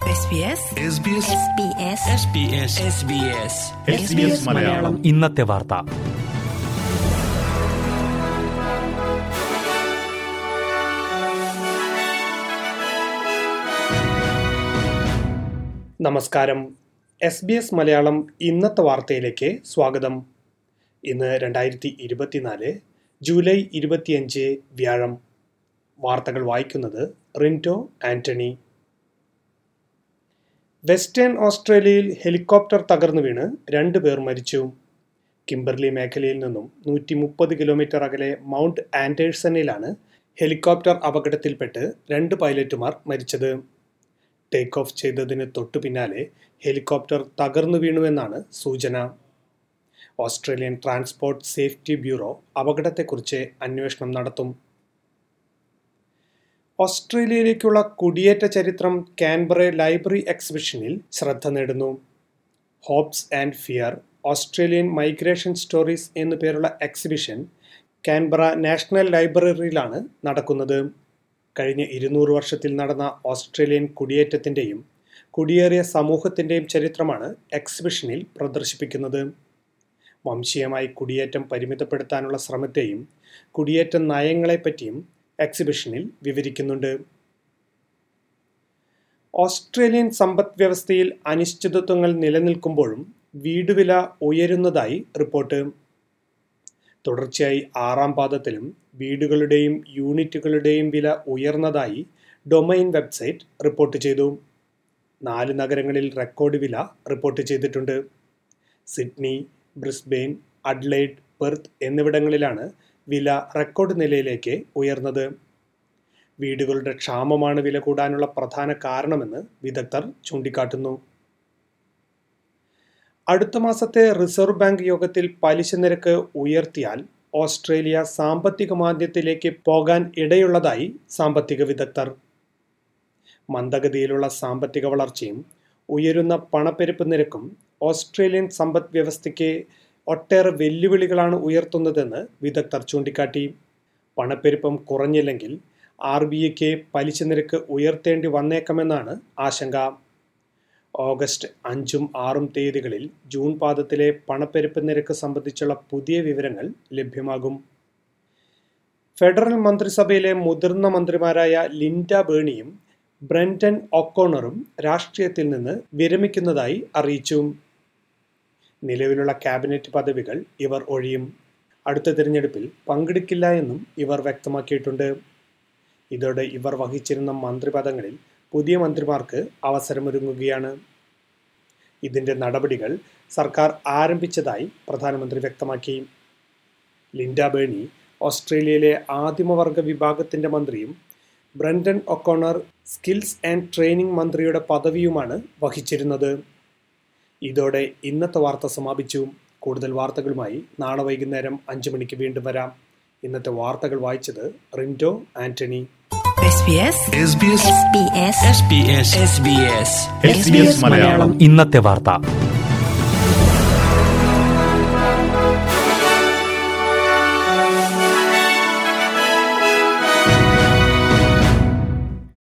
മലയാളം ഇന്നത്തെ വാർത്ത നമസ്കാരം എസ് ബി എസ് മലയാളം ഇന്നത്തെ വാർത്തയിലേക്ക് സ്വാഗതം ഇന്ന് രണ്ടായിരത്തി ഇരുപത്തിനാല് ജൂലൈ ഇരുപത്തിയഞ്ച് വ്യാഴം വാർത്തകൾ വായിക്കുന്നത് റിൻറ്റോ ആന്റണി വെസ്റ്റേൺ ഓസ്ട്രേലിയയിൽ ഹെലികോപ്റ്റർ തകർന്നു വീണ് രണ്ട് പേർ മരിച്ചു കിംബർലി മേഖലയിൽ നിന്നും നൂറ്റി മുപ്പത് കിലോമീറ്റർ അകലെ മൗണ്ട് ആൻഡേഴ്സണിലാണ് ഹെലികോപ്റ്റർ അപകടത്തിൽപ്പെട്ട് രണ്ട് പൈലറ്റുമാർ മരിച്ചത് ടേക്ക് ഓഫ് ചെയ്തതിന് തൊട്ടു പിന്നാലെ ഹെലികോപ്റ്റർ തകർന്നു വീണുവെന്നാണ് സൂചന ഓസ്ട്രേലിയൻ ട്രാൻസ്പോർട്ട് സേഫ്റ്റി ബ്യൂറോ അപകടത്തെക്കുറിച്ച് അന്വേഷണം നടത്തും ഓസ്ട്രേലിയയിലേക്കുള്ള കുടിയേറ്റ ചരിത്രം കാൻബറ ലൈബ്രറി എക്സിബിഷനിൽ ശ്രദ്ധ നേടുന്നു hopes and fear Australian migration stories എന്നു പേരുള്ള എക്സിബിഷൻ കാൻബറ നാഷണൽ ലൈബ്രറിയിലാണ് നടക്കുന്നത് കഴിഞ്ഞ ഇരുന്നൂറ് വർഷത്തിൽ നടന്ന ഓസ്ട്രേലിയൻ കുടിയേറ്റത്തിൻ്റെയും കുടിയേറിയ സമൂഹത്തിൻ്റെയും ചരിത്രമാണ് എക്സിബിഷനിൽ പ്രദർശിപ്പിക്കുന്നത് വംശീയമായി കുടിയേറ്റം പരിമിതപ്പെടുത്താനുള്ള ശ്രമത്തെയും കുടിയേറ്റ നയങ്ങളെപ്പറ്റിയും എക്സിബിഷനിൽ വിവരിക്കുന്നുണ്ട് ഓസ്ട്രേലിയൻ സമ്പദ് വ്യവസ്ഥയിൽ അനിശ്ചിതത്വങ്ങൾ നിലനിൽക്കുമ്പോഴും വീടുവില ഉയരുന്നതായി റിപ്പോർട്ട് തുടർച്ചയായി ആറാം പാദത്തിലും വീടുകളുടെയും യൂണിറ്റുകളുടെയും വില ഉയർന്നതായി ഡൊമൈൻ വെബ്സൈറ്റ് റിപ്പോർട്ട് ചെയ്തു നാല് നഗരങ്ങളിൽ റെക്കോർഡ് വില റിപ്പോർട്ട് ചെയ്തിട്ടുണ്ട് സിഡ്നി ബ്രിസ്ബെയിൻ അഡ്ലൈഡ് പെർത്ത് എന്നിവിടങ്ങളിലാണ് വില റെക്കോർഡ് നിലയിലേക്ക് ഉയർന്നത് വീടുകളുടെ ക്ഷാമമാണ് വില കൂടാനുള്ള പ്രധാന കാരണമെന്ന് വിദഗ്ധർ ചൂണ്ടിക്കാട്ടുന്നു അടുത്ത മാസത്തെ റിസർവ് ബാങ്ക് യോഗത്തിൽ പലിശ നിരക്ക് ഉയർത്തിയാൽ ഓസ്ട്രേലിയ സാമ്പത്തിക മാന്ദ്യത്തിലേക്ക് പോകാൻ ഇടയുള്ളതായി സാമ്പത്തിക വിദഗ്ധർ മന്ദഗതിയിലുള്ള സാമ്പത്തിക വളർച്ചയും ഉയരുന്ന പണപ്പെരുപ്പ് നിരക്കും ഓസ്ട്രേലിയൻ സമ്പദ് വ്യവസ്ഥയ്ക്ക് ഒട്ടേറെ വെല്ലുവിളികളാണ് ഉയർത്തുന്നതെന്ന് വിദഗ്ധർ ചൂണ്ടിക്കാട്ടി പണപ്പെരുപ്പം കുറഞ്ഞില്ലെങ്കിൽ ആർ ബി ഐക്ക് പലിശ നിരക്ക് ഉയർത്തേണ്ടി വന്നേക്കാമെന്നാണ് ആശങ്ക ഓഗസ്റ്റ് അഞ്ചും ആറും തീയതികളിൽ ജൂൺ പാദത്തിലെ പണപ്പെരുപ്പ് നിരക്ക് സംബന്ധിച്ചുള്ള പുതിയ വിവരങ്ങൾ ലഭ്യമാകും ഫെഡറൽ മന്ത്രിസഭയിലെ മുതിർന്ന മന്ത്രിമാരായ ലിൻഡ ബേണിയും ബ്രൻഡൻ ഒക്കോണറും രാഷ്ട്രീയത്തിൽ നിന്ന് വിരമിക്കുന്നതായി അറിയിച്ചു നിലവിലുള്ള ക്യാബിനറ്റ് പദവികൾ ഇവർ ഒഴിയും അടുത്ത തിരഞ്ഞെടുപ്പിൽ പങ്കെടുക്കില്ല എന്നും ഇവർ വ്യക്തമാക്കിയിട്ടുണ്ട് ഇതോടെ ഇവർ വഹിച്ചിരുന്ന മന്ത്രിപദങ്ങളിൽ പുതിയ മന്ത്രിമാർക്ക് അവസരമൊരുങ്ങുകയാണ് ഇതിന്റെ നടപടികൾ സർക്കാർ ആരംഭിച്ചതായി പ്രധാനമന്ത്രി വ്യക്തമാക്കി ലിൻഡ ബേണി ഓസ്ട്രേലിയയിലെ ആദിമവർഗ വിഭാഗത്തിന്റെ മന്ത്രിയും Brendan O'Connor skills and training മന്ത്രിയുടെ പദവിയുമാണ് വഹിച്ചിരുന്നത് ഇതോടെ ഇന്നത്തെ വാർത്ത സമാപിച്ചു കൂടുതൽ വാർത്തകളുമായി നാളെ വൈകുന്നേരം അഞ്ചു മണിക്ക് വീണ്ടും വരാം ഇന്നത്തെ വാർത്തകൾ വായിച്ചത് റിൻഡോ ആന്റണി SBS ഇന്നത്തെ വാർത്ത